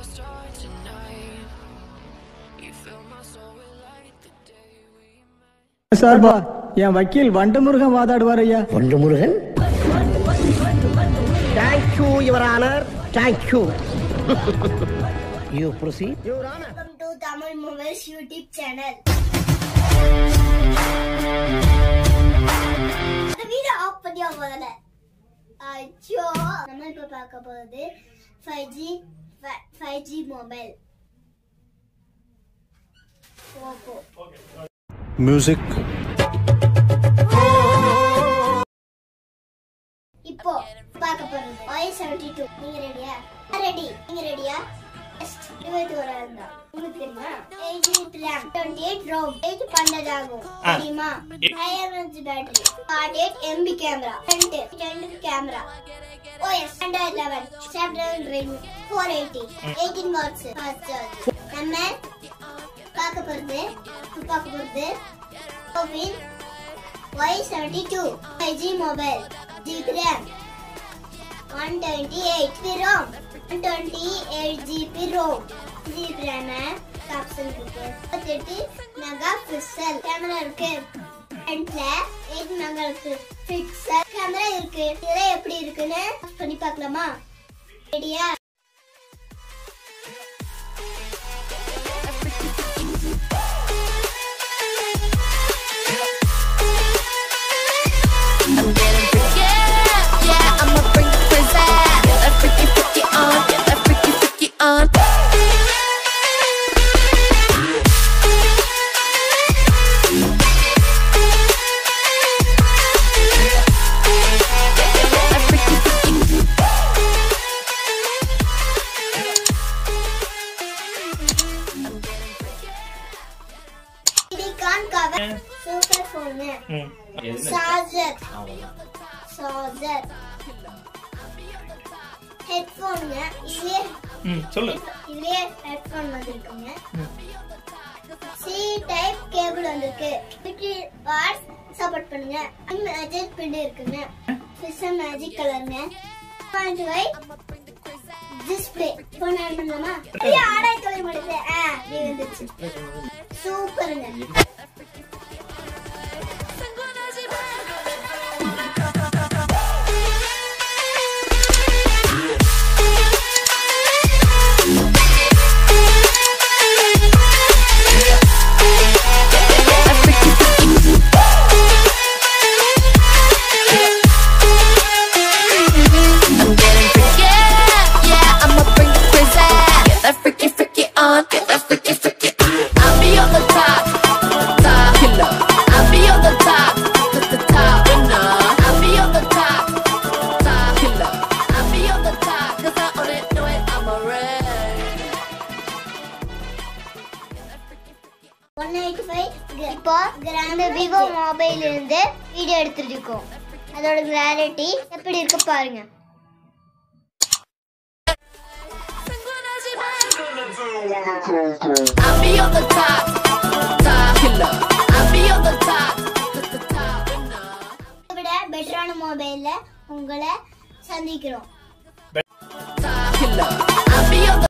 சார்பா என் வக்கீல் வண்டமுருகன் வாதாடுவார் ஐயா ஒன்று Murugan thank you your honour thank you you proceed welcome to Tamil movies YouTube channel இந்த வீடியோ ஆஃப் பண்ணியா முதல்ல ஐயோ நம்ம இப்ப பார்க்க போறது five G five G mobile Oppo music இப்போ பார்க்க போறது ஒய் செவன்டி டூ நீங்க ரெடியா ரெடி நீங்க ரெடியா இருபத்தி ஓராயிரம் தான் உங்களுக்கு தெரியுமா eight GB RAM twenty eight ROM eight பன்னெண்டு ஆகும் தெரியுமா higher range battery forty eight MP camera front ten camera OS Android eleven Snapdragon Redmi four eighty eighteen watts fast charge நம்ம பார்க்க போறது பார்க்க போறது கோவின் Y72 5G mobile GB RAM 128 GB ROM 128 GB ROM GB RAM capsule இருக்கு 38 mega pixel camera இருக்கு ஃப்ரண்ட்ல 8 mega pixel camera இருக்கு இதெல்லாம் எப்படி இருக்குன்னு பண்ணி பார்க்கலாமா ரெடியா I'm getting freaky, yeah, I'ma bring the crazy. Get that freaky, freaky on, get that freaky, freaky on. Get that freaky, freaky. Silicone cover super phone charger charger ஹெட்ஃபோனுங்க இதுலயே சொல்லு இதுலயே ஹெட்ஃபோன் வந்திருக்குங்க சி டைப் கேபிள் வந்திருக்கு 50 watts support பண்ணுங்க magic pin இருக்குங்க system magic கலருங்க point வை டிஸ்ப்ளே ஃபோன் ஆன் பண்ணலாமா ஐயா ஆடாய் கலர் மாட்டேது ஆ இது வந்துச்சு சூப்பருங்க I'm getting freaky, yeah, I'ma bring the crazy. Get that freaky, freaky on, get that freaky, freaky. I'll be on the top, top killer. I'll be on the top, the, the top winner. I'll be on the top, top killer. I'll be on the top, cause I own it, know it, I'm alright. One eighty five இப்போ grand Vivo mobile இருந்து video எடுத்துட்டு இருக்கோம் அதோட clarity எப்படி இருக்கு பாருங்க I'll be on the top, top killer. I'll be on the top, the, the top winner. இதை விட பெட்டரான மொபைல்ல உங்களை சந்திக்கிறோம் Top killer. I'll be on the